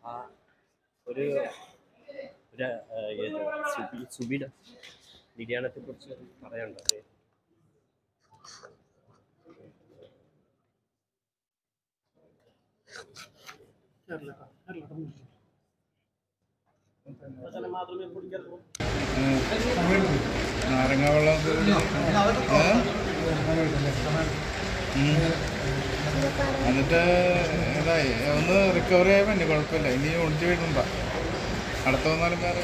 ആ ഒരു ഒരു ആ, ഏത് സുബി സുബിയുടെ നിര്യാണത്തെ കുറിച്ച് പറയാനുണ്ടോ അത് നാരങ്ങ വെള്ളം എന്നിട്ട് ഇതായി ഒന്ന് റിക്കവറി ആയി പിന്നെ കുഴപ്പമില്ല ഇനി ഒളിച്ചു വീടുണ്ട അടുത്ത വന്നാലും വേറെ